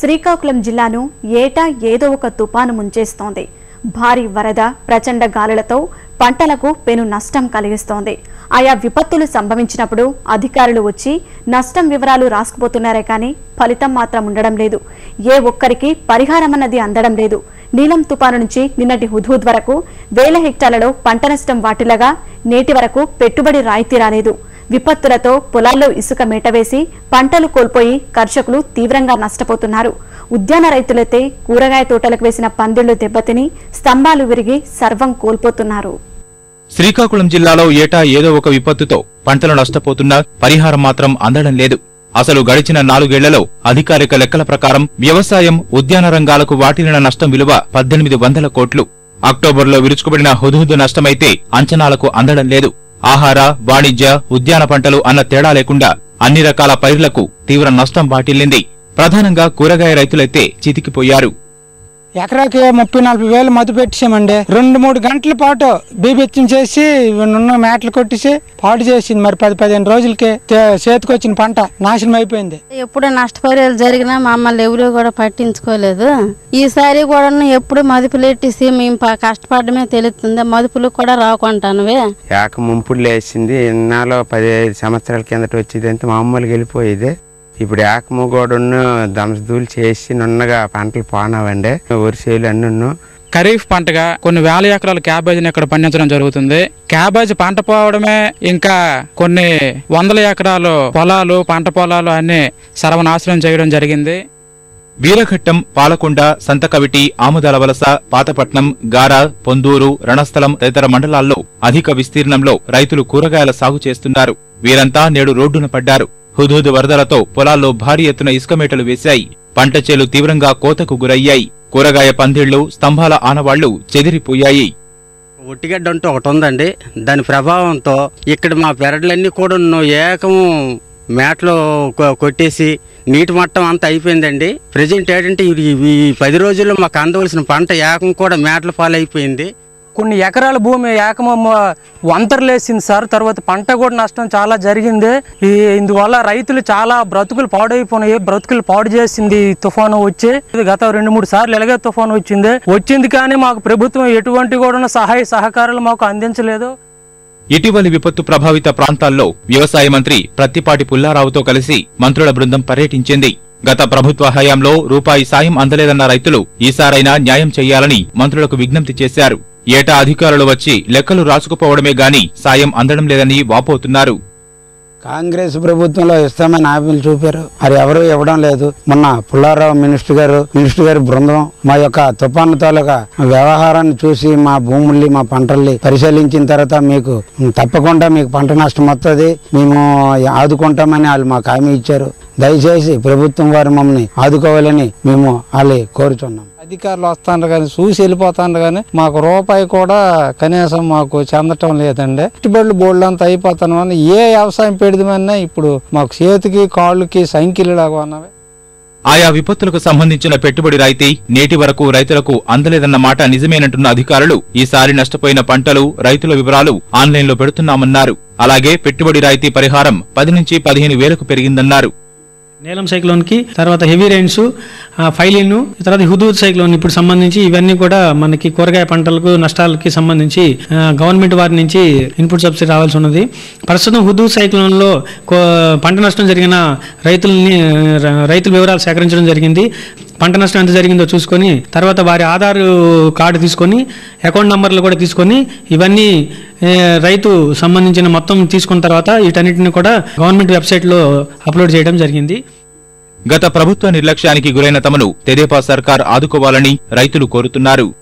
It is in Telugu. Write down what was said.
శ్రీకాకుళం జిల్లాను ఏటా ఏదో ఒక తుపాను ముంచేస్తోంది భారీ వరద ప్రచండ గాలులతో పంటలకు పెను నష్టం కలిగిస్తోంది ఆయా విపత్తులు సంభవించినప్పుడు అధికారులు వచ్చి నష్టం వివరాలు రాసుకుపోతున్నారే కానీ ఫలితం మాత్రం ఉండడం లేదు ఏ ఒక్కరికి పరిహారమన్నది అందడం లేదు నీలం తుపాను నుంచి నిన్నటి హుద్హుద్ వరకు వేల హెక్టార్లలో పంట నష్టం వాటిల్లగా నేటి వరకు పెట్టుబడి రాయితీ రాలేదు విపత్తులతో పొలాల్లో ఇసుక మేటవేసి పంటలు కోల్పోయి కర్షకులు తీవ్రంగా నష్టపోతున్నారు ఉద్యాన రైతులైతే కూరగాయ తోటలకు వేసిన పందిళ్లు దెబ్బతిని స్తంభాలు విరిగి సర్వం కోల్పోతున్నారు శ్రీకాకుళం జిల్లాలో ఏటా ఏదో ఒక విపత్తుతో పంటలు నష్టపోతున్నా పరిహారం మాత్రం అందడం లేదు అసలు గడిచిన నాలుగేళ్లలో అధికారిక లెక్కల ప్రకారం వ్యవసాయం ఉద్యాన రంగాలకు వాటిల్లిన నష్టం విలువ పద్దెనిమిది వందల కోట్లు అక్టోబర్లో విరుచుకుపడిన హుదుహుదు నష్టమైతే అంచనాలకు అందడం లేదు ఆహార వాణిజ్య ఉద్యాన పంటలు అన్న తేడా లేకుండా అన్ని రకాల పైర్లకు తీవ్ర నష్టం వాటిల్లింది ప్రధానంగా కూరగాయ రైతులైతే చితికిపోయారు ఎకరాకి ముప్పై నలభై వేలు మధు పెట్టేసామండి రెండు మూడు గంటల పాటు బీబెచ్చం చేసి ఉన్న మేటలు కొట్టేసి పాడు చేసింది మరి పది పదిహేను రోజులకి తే- చేతికొచ్చిన పంట నాశనం అయిపోయింది ఎప్పుడు నష్టపరిహారాలు జరిగినా మమ్మల్ని ఎవరు కూడా పట్టించుకోలేదు ఈసారి కూడా ఎప్పుడు మదుపులు ఎట్టేసి మేము ప- కష్టపడమే తెలుస్తుంది మదుపులు కూడా రాకుంటానువే ఏక ముంపుడు లేచింది ఇన్నాళ్ళు పదిహేను సంవత్సరాల కిందట వచ్చేది అంతా మామూలుగా వెళ్ళిపోయేది ఇప్పుడు ఏకము కూడా దమసదూలు చేసి నున్నగా పంటలు పోనావండి వరిసేలు అన్నీ ఖరీఫ్ పంటగా కొన్ని వేల ఎకరాల క్యాబేజీని ఇక్కడ పండించడం జరుగుతుంది క్యాబేజీ పంట పోవడమే ఇంకా కొన్ని వందల ఎకరాలు పొలాలు పంట పొలాలు అన్ని సర్వనాశనం చేయడం జరిగింది వీరఘట్టం పాలకొండ సంతకవిటి ఆముదాల వలస పాతపట్నం గార పొందూరు రణస్థలం తదితర మండలాల్లో అధిక విస్తీర్ణంలో రైతులు కూరగాయల సాగు చేస్తున్నారు వీరంతా నేడు రోడ్డున పడ్డారు హుదూదు వరదలతో పొలాల్లో భారీ ఎత్తున ఇసుకమేటలు వేశాయి పంట చేలు తీవ్రంగా కోతకు గురయ్యాయి కూరగాయ పందిళ్లు స్తంభాల ఆనవాళ్లు చెదిరిపోయాయి ఒట్టిగడ్డ అంటూ ఒకటి ఉందండి దాని ప్రభావంతో ఇక్కడ మా పెరడ్లన్నీ కూడా ఏకము మేటలు కొ- కొట్టేసి నీటి మట్టం అంతా అయిపోయిందండి ప్రజెంట్ ఏంటంటే ఈ- ఈ పది రోజుల్లో మాకు అందవలసిన పంట ఏకం కూడా మేటల పాలైపోయింది కొన్ని ఎకరాల భూమి ఏకమమ్మ వంతరలేసింది సార్ తర్వాత పంట కూడా నష్టం చాలా జరిగింది ఈ ఇందువల్ల రైతులు చాలా బ్రతుకులు పాడైపోయినాయి బ్రతుకులు పాడు చేసింది ఈ తుఫాను వచ్చి ఇది గత రెండు మూడు సార్లు ఎలాగే తుఫాను వచ్చింది వచ్చింది కానీ మాకు ప్రభుత్వం ఎటువంటి కూడా సహాయ సహకారాలు మాకు అందించలేదు ఇటీవలి విపత్తు ప్రభావిత ప్రాంతాల్లో వ్యవసాయ మంత్రి ప్రత్తిపాటి పుల్లారావుతో కలిసి మంత్రుల బృందం పర్యటించింది గత ప్రభుత్వ హయాంలో రూపాయి సాయం అందలేదన్న రైతులు ఈసారైనా న్యాయం చేయాలని మంత్రులకు విజ్ఞప్తి చేశారు ఏటా అధికారులు వచ్చి లెక్కలు రాసుకుపోవడమే గాని సాయం అందడం లేదని వాపోతున్నారు కాంగ్రెస్ ప్రభుత్వంలో ఇస్తామని హామీలు చూపారు మరి ఎవరు ఇవ్వడం లేదు మొన్న పుల్లారావు మినిస్టర్ గారు మినిస్టర్ గారి బృందం మా యొక్క తుఫాను తాలూకా వ్యవహారాన్ని చూసి మా భూముల్ని మా పంటల్ని పరిశీలించిన తర్వాత మీకు తప్పకుండా మీకు పంట నష్టం వస్తుంది మేము ఆదుకుంటామని వాళ్ళు మాకు హామీ ఇచ్చారు దయచేసి ప్రభుత్వం వారు మమ్మల్ని ఆదుకోవాలని మేము వాళ్ళు కోరుచున్నాం అధికారులు వస్తాండ్రు కానీ చూసి వెళ్ళిపోతాండ్రు కానీ మాకు రూపాయి కూడా కనీసం మాకు చెందటం లేదండి పెట్టుబడులు బోర్డు అంతా అయిపోతాను అని ఏ వ్యవసాయం పెడదామన్నా ఇప్పుడు మాకు చేతికి కాళ్ళకి సంఖ్యలు లాగా ఉన్నవి ఆయా విపత్తులకు సంబంధించిన పెట్టుబడి రాయితీ నేటి వరకు రైతులకు అందలేదన్న మాట నిజమేనంటున్న అధికారులు ఈసారి నష్టపోయిన పంటలు రైతుల వివరాలు ఆన్లైన్లో పెడుతున్నామన్నారు అలాగే పెట్టుబడి రాయితీ పరిహారం పది నుంచి పదిహేను వేలకు పెరిగిందన్నారు నీలం సైక్లోన్కి తర్వాత హెవీ రైన్స్ ఫైలిన్ తర్వాత హుదూద్ సైక్లోన్ ఇప్పుడు సంబంధించి ఇవన్నీ కూడా మనకి కూరగాయ పంటలకు నష్టాలకి సంబంధించి ఆ, గవర్నమెంట్ వారి నుంచి ఇన్పుట్ సబ్సిడీ రావాల్సి ఉన్నది ప్రస్తుతం హుదూద్ సైక్లోన్లో కో- పంట నష్టం జరిగిన రైతులని ర- రైతుల వివరాలు సేకరించడం జరిగింది పంట నష్టం ఎంత జరిగిందో చూసుకొని తర్వాత వారి ఆధార్ కార్డు తీసుకొని అకౌంట్ నంబర్లు కూడా తీసుకొని ఇవన్నీ ఏ, రైతు సంబంధించిన మొత్తం తీసుకున్న తర్వాత వీటన్నిటిని కూడా గవర్నమెంట్ వెబ్సైట్లో అప్లోడ్ చేయడం జరిగింది గత ప్రభుత్వ నిర్లక్ష్యానికి గురైన తమను తెదేపా సర్కార్ ఆదుకోవాలని రైతులు కోరుతున్నారు